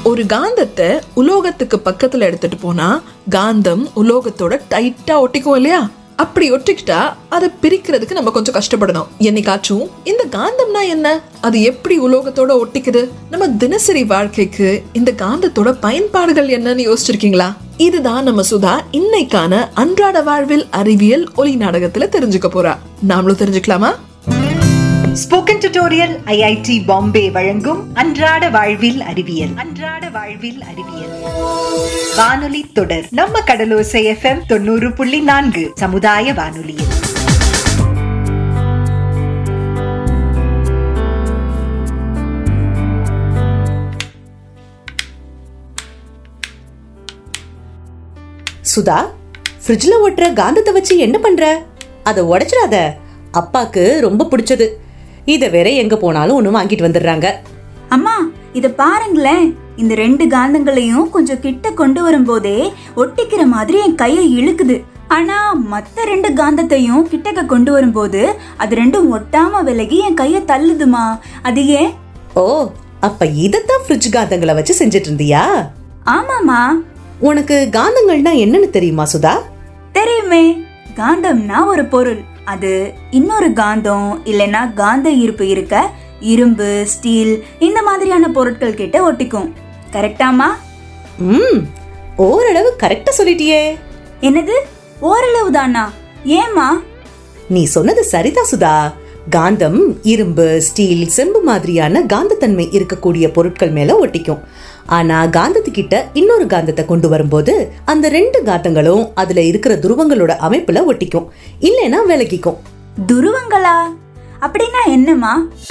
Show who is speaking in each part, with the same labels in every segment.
Speaker 1: ஒரு காந்தத்தை உலோகத்துக்கு பக்கத்துல எடுத்துட்டு போனா காந்தம் உலோகத்தோட டைட்டா ஒட்டிக்கும் இல்லையா அப்படி ஒட்டிக்கிட்டா அதை பிரிக்கிறதுக்கு நம்ம கொஞ்சம் கஷ்டப்படணும் என்னைக்காச்சும் இந்த காந்தம்னா என்ன அது எப்படி உலோகத்தோட ஒட்டிக்குது நம்ம தினசரி வாழ்க்கைக்கு இந்த காந்தத்தோட பயன்பாடுகள் என்னன்னு யோசிச்சிருக்கீங்களா இதுதான் நம்ம சுதா இன்னைக்கான அன்றாட வாழ்வில் அறிவியல் ஒலி நாடகத்துல தெரிஞ்சுக்க போறா நாமளும் தெரிஞ்சுக்கலாமா
Speaker 2: ஸ்போக்கன் டியூட்டோரியல் ஐஐடி பாம்பே வழங்கும் அன்றாட வாழ்வில் அறிவியல் அன்றாட வாழ்வில் அறிவியல் வானொலி தொடர் நம்ம கடலோசை எஃப்எம் தொண்ணூறு புள்ளி நான்கு சமுதாய வானொலியில்
Speaker 3: சுதா ஃப்ரிட்ஜ்ல ஒட்டுற காந்தத்தை வச்சு என்ன பண்ற அதை உடைச்சிடாத அப்பாக்கு ரொம்ப பிடிச்சது இதை வேற எங்க போனாலும் ஒன்று வாங்கிட்டு வந்துடுறாங்க
Speaker 4: அம்மா இத பாருங்களேன் இந்த ரெண்டு காந்தங்களையும் கொஞ்சம் கிட்ட கொண்டு வரும்போதே ஒட்டிக்கிற மாதிரி என் கையை இழுக்குது ஆனா மத்த ரெண்டு காந்தத்தையும் கிட்டக்க கொண்டு வரும்போது அது ரெண்டும் ஒட்டாம விலகி என் கையை தள்ளுதுமா அது ஏன்
Speaker 3: ஓ அப்ப இதைத்தான் ஃப்ரிட்ஜ் காந்தங்களை வச்சு செஞ்சுட்டு இருந்தியா
Speaker 4: ஆமாமா
Speaker 3: உனக்கு காந்தங்கள்னா என்னன்னு தெரியுமா சுதா
Speaker 4: தெரியுமே காந்தம்னா ஒரு பொருள் அது இன்னொரு காந்தம் இல்லைன்னா காந்த ஈர்ப்பு இருக்க இரும்பு ஸ்டீல் இந்த மாதிரியான பொருட்கள் கிட்ட ஒட்டிக்கும் கரெக்டாமா
Speaker 3: ம் ஓரளவு கரெக்டா சொல்லிட்டியே
Speaker 4: என்னது ஓரளவு தானா ஏமா
Speaker 3: நீ சொன்னது சரிதான் சுதா காந்தம் இரும்பு ஸ்டீல் செம்பு மாதிரியான காந்தத்தன்மை இருக்கக்கூடிய பொருட்கள் மேல ஒட்டிக்கும் ஆனா காந்தத்துக்கிட்ட இன்னொரு காந்தத்தை கொண்டு வரும்போது அந்த ரெண்டு காந்தங்களும் அதுல இருக்கிற துருவங்களோட அமைப்புல ஒட்டிக்கும் இல்லைன்னா விலகிக்கும்
Speaker 4: துருவங்களா அப்படின்னா என்னமா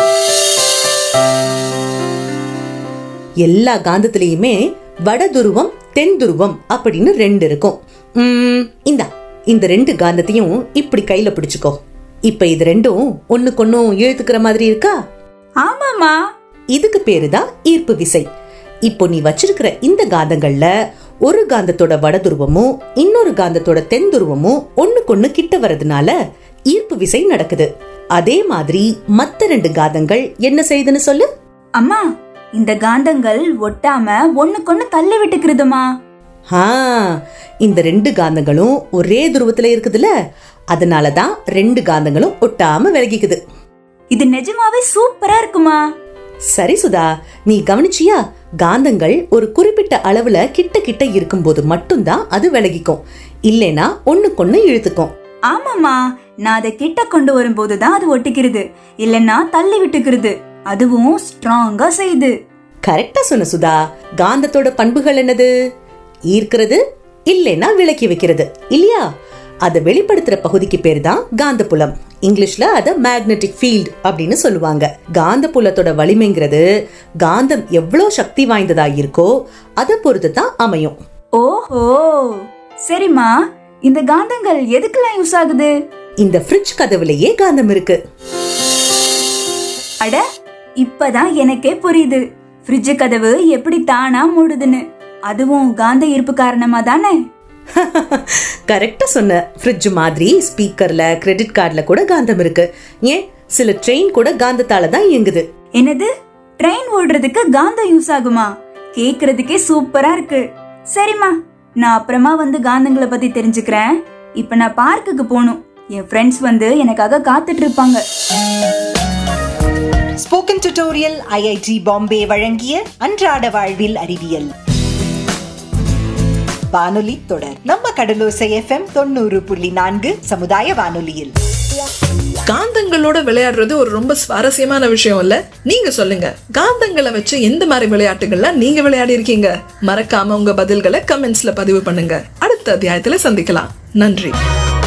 Speaker 3: எல்லா காந்தத்திலயுமே வட துருவம் தென் துருவம் அப்படின்னு ரெண்டு இருக்கும் உம், இந்தா இந்த ரெண்டு காந்தத்தையும் இப்படி கையில பிடிச்சுக்கோ இப்ப இது ரெண்டும் ஒண்ணுக்கொன்னும் இழுத்துக்கிற மாதிரி இருக்கா
Speaker 4: ஆமாமா
Speaker 3: இதுக்கு பேரு தான் ஈர்ப்பு விசை இப்போ நீ வச்சிருக்கிற இந்த காந்தங்கள்ல ஒரு காந்தத்தோட வட துருவமும் இன்னொரு காந்தத்தோட தென் துருவமும் ஒண்ணுக்கொண்ணு கிட்ட வரதுனால ஈர்ப்பு விசை நடக்குது அதே மாதிரி மத்த ரெண்டு காந்தங்கள் என்ன செய்யுதுன்னு சொல்லு
Speaker 4: அம்மா இந்த காந்தங்கள் ஒட்டாம ஒண்ணுக்கொண்ணு தள்ளி விட்டுக்கிறதுமா
Speaker 3: ஆ இந்த ரெண்டு காந்தங்களும் ஒரே துருவத்துல இருக்குதுல அதனால தான் ரெண்டு காந்தங்களும் ஒட்டாம விலகிக்குது
Speaker 4: இது நிஜமாவே சூப்பரா இருக்குமா
Speaker 3: சரி சுதா நீ கவனிச்சியா காந்தங்கள் ஒரு குறிப்பிட்ட அளவுல கிட்ட கிட்ட இருக்கும்போது மட்டும்தான் அது விலகிக்கும் இல்லைனா ஒண்ணுக்கொண்ணு இழுத்துக்கும்
Speaker 4: ஆமாமா நான் அதை கிட்ட கொண்டு வரும்போது தான் அது ஒட்டிக்கிறது இல்லைன்னா தள்ளி விட்டுக்கிறது அதுவும் ஸ்ட்ராங்கா செய்யுது
Speaker 3: கரெக்டா சொன்ன சுதா காந்தத்தோட பண்புகள் என்னது ஈர்க்கிறது இல்லைன்னா விலக்கி வைக்கிறது இல்லையா அதை வெளிப்படுத்துற பகுதிக்கு பேர் தான் காந்தப்புலம் இங்கிலீஷ்ல அத மேக்னெட்டிக் ஃபீல்ட் அப்படின்னு சொல்லுவாங்க காந்தப்புலத்தோட வலிமைங்கிறது காந்தம் எவ்வளவு சக்தி வாய்ந்ததா இருக்கோ அதை பொறுத்து தான் அமையும்
Speaker 4: ஓஹோ சரிம்மா இந்த காந்தங்கள் எதுக்கெல்லாம் யூஸ் ஆகுது
Speaker 3: இந்த ஃப்ரிட்ஜ் கதவுலயே காந்தம் இருக்கு
Speaker 4: அட இப்பதான் எனக்கே புரியுது ஃப்ரிட்ஜ் கதவு எப்படி தானா மூடுதுன்னு அதுவும் காந்த ஈர்ப்பு காரணமா தானே
Speaker 3: கரெக்டா சொன்ன ஃப்ரிட்ஜ் மாதிரி ஸ்பீக்கர்ல கிரெடிட் கார்டுல கூட காந்தம் இருக்கு ஏன் சில ட்ரெயின் கூட காந்தத்தால தான் இயங்குது
Speaker 4: என்னது ட்ரெயின் ஓடுறதுக்கு காந்தம் யூஸ் ஆகுமா கேக்குறதுக்கே சூப்பரா இருக்கு சரிம்மா நான் அப்புறமா வந்து காந்தங்களை பத்தி தெரிஞ்சுக்கிறேன் இப்ப நான் பார்க்குக்கு போகணும் என் ஃப்ரெண்ட்ஸ் வந்து எனக்காக காத்துட்டு இருப்பாங்க
Speaker 2: ஸ்போக்கன் டியூட்டோரியல் ஐஐடி பாம்பே வழங்கிய அன்றாட வாழ்வில் அறிவியல் வானொலி தொடர் நம்ம கடலோசை எஃப்எம் தொண்ணூறு புள்ளி நான்கு சமுதாய வானொலியில்
Speaker 1: காந்தங்களோட விளையாடுறது ஒரு ரொம்ப சுவாரஸ்யமான விஷயம் இல்ல நீங்க சொல்லுங்க காந்தங்களை வச்சு எந்த மாதிரி விளையாட்டுகள்லாம் நீங்க விளையாடி இருக்கீங்க மறக்காம உங்க பதில்களை கமெண்ட்ஸ்ல பதிவு பண்ணுங்க அடுத்த அத்தியாயத்துல சந்திக்கலாம் நன்றி